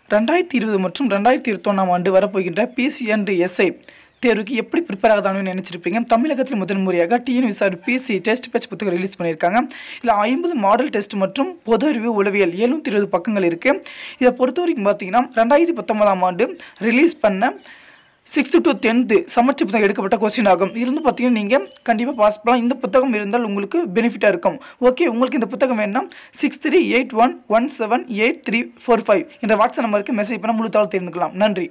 ரெண்டாயிரத்தி இருபது மற்றும் ரெண்டாயிரத்தி இருபத்தொன்னாம் ஆண்டு வரப்போகின்ற பிசி அண்ட் எஸ்ஐ தேர்வுக்கு எப்படி ப்ரிப்பேர் ஆகுதான்னு நினச்சிருப்பீங்க தமிழகத்தில் முதல் முறையாக டிஎன் விசார் பிசி டெஸ்ட் பேட்ச் புத்தகம் ரிலீஸ் பண்ணியிருக்காங்க இதில் ஐம்பது மாடல் டெஸ்ட் மற்றும் பொது அறிவு உளவியல் எழுநூற்றி இருபது பக்கங்கள் இருக்குது இதை பொறுத்த வரைக்கும் பார்த்தீங்கன்னா ரெண்டாயிரத்தி பத்தொன்பதாம் ஆண்டு ரிலீஸ் பண்ண சிக்ஸ்த்து டு டென்த்து சமச்ச புத்தகம் எடுக்கப்பட்ட கொஸ்டின் ஆகும் இருந்து பார்த்தீங்கன்னா நீங்கள் கண்டிப்பாக பாஸ் பண்ணலாம் இந்த புத்தகம் இருந்தால் உங்களுக்கு பெனிஃபிட்டாக இருக்கும் ஓகே உங்களுக்கு இந்த புத்தகம் வேணும்னா six three eight one one seven eight three four five என்ற வாட்ஸ்அப் நம்பருக்கு மெசேஜ் பண்ண முழு தகவல் தெரிந்துக்கலாம் நன்றி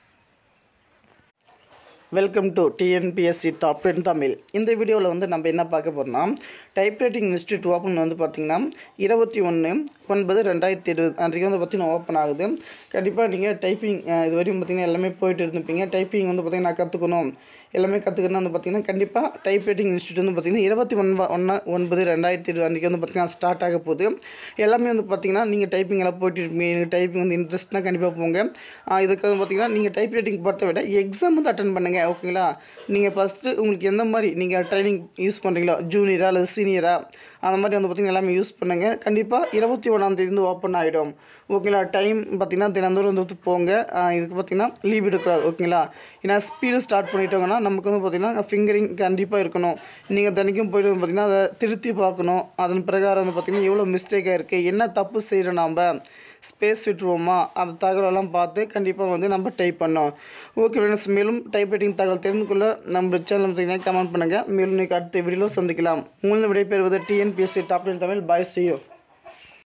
welcome to TNPSC top ten Tamil இந்த வீடியோவில் வந்து நம்ம என்ன பார்க்க போகிறோம்னா டைப்ரைட்டிங் இன்ஸ்டியூட் ஓப்பன் வந்து பார்த்திங்கன்னா இருபத்தி ஒன்று ஒன்பது ரெண்டாயிரத்தி இருபது அன்றைக்கு வந்து பார்த்திங்கன்னா ஓப்பன் ஆகுது கண்டிப்பாக நீங்கள் டைப்பிங் இது வரையும் பார்த்திங்கன்னா எல்லாமே போயிட்டு இருந்துப்பீங்க டைப்பிங் வந்து பார்த்திங்கன்னா நான் கற்றுக்கணும் எல்லாமே கற்றுக்கணும் வந்து பார்த்திங்கன்னா கண்டிப்பாக டைப்ரைட்டிங் இன்ஸ்டியூட் வந்து பார்த்திங்கன்னா இருபத்தி ஒன்பா ஒன்றா ஒன்பது ரெண்டாயிரத்தி இருபது அன்றைக்கி வந்து பார்த்திங்கன்னா ஸ்டார்ட் ஆக போகுது எல்லாமே வந்து பார்த்திங்கன்னா நீங்கள் டைப்பிங் எல்லாம் போயிட்டு இருப்பீங்க எனக்கு டைப்பிங் வந்து இன்ட்ரெஸ்ட்னா கண்டிப்பாக போங்க ஆஹ் இதுக்கு வந்து பார்த்திங்கன்னா நீங்கள் டைப் ரைட்டிங் பொறுத்த விட எக்ஸாம் வந்து அட்டன் பண்ணுங்கள் ஓகேங்களா நீங்கள் ஃபஸ்ட்டு உங்களுக்கு எந்த மாதிரி நீங்கள் ட்ரைனிங் யூஸ் பண்ணுறீங்களோ ஜூனியரா அல்லது சீனியரா அந்த மாதிரி வந்து பார்த்திங்கன்னா எல்லாமே யூஸ் பண்ணுங்கள் கண்டிப்பாக இருபத்தி ஒன்றாந்தேதி வந்து ஓப்பன் ஆகிடும் ஓகேங்களா டைம் பார்த்திங்கன்னா தினந்தோறும் வந்து போங்க ஆஹ் இதுக்கு பார்த்திங்கன்னா லீவ் எடுக்கூடாது ஓகேங்களா ஏன்னா ஸ்பீடு ஸ்டார்ட் பண்ணிட்டோங்கன்னா நமக்கு வந்து பார்த்திங்கன்னா ஃபிங்கரிங் கண்டிப்பாக இருக்கணும் நீங்கள் தினைக்கும் போய்ட்டு வந்து பார்த்திங்கன்னா அதை திருத்தி பார்க்கணும் அதன் பிரகாரம் வந்து பார்த்திங்கன்னா எவ்வளோ மிஸ்டேக்காக இருக்குது என்ன தப்பு செய்கிறோம் நாம் ஸ்பேஸ் விட்டுருவோமா அந்த தகவலெல்லாம் பார்த்து கண்டிப்பாக வந்து நம்ம டைப் பண்ணோம் ஓகே ஃப்ரெண்ட்ஸ் மேலும் டைப் ரைட்டிங் தகவல் தெரிந்து கொள்ள நம்ம சேனல் பார்த்தீங்கன்னா கமெண்ட் பண்ணுங்கள் மேலும் நீங்கள் அடுத்த வீடியோவில் சந்திக்கலாம் உங்களை விடைபெறுவது டிஎன்பிஎஸ்சி டாப் தமிழ் பாய் செய்யும்